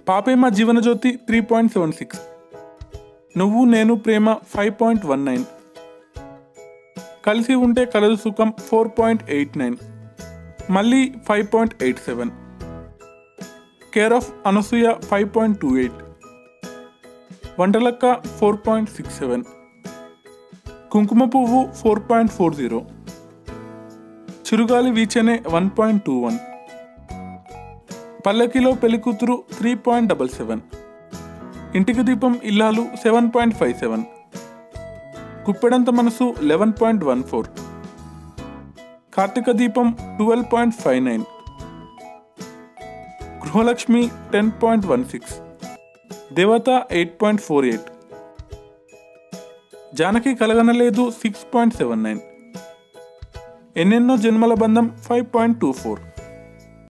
పాపే మా Jeevanajyothi three point seven six Nuvvu Nenu Prema five point one nine Kalisi Unte Kaladu Sukham four point eight nine Malli five point eight seven care of Anasuya five point two eight Vantalakka four point six seven Kumkuma Puvvu four point four zero Chirugali Veechene one point two one Pallakilo Pellikuthuru three point double seven Intiki Deepam Illalu seven point five seven Kuppedantha Manasu eleven point one four Karthika Deepam twelve point five nine Gruhalakshmi ten point one six Devatha eight point four eight Janaki Kalaganaledu six point seven nine Ennenno Janmala బంధం five point two four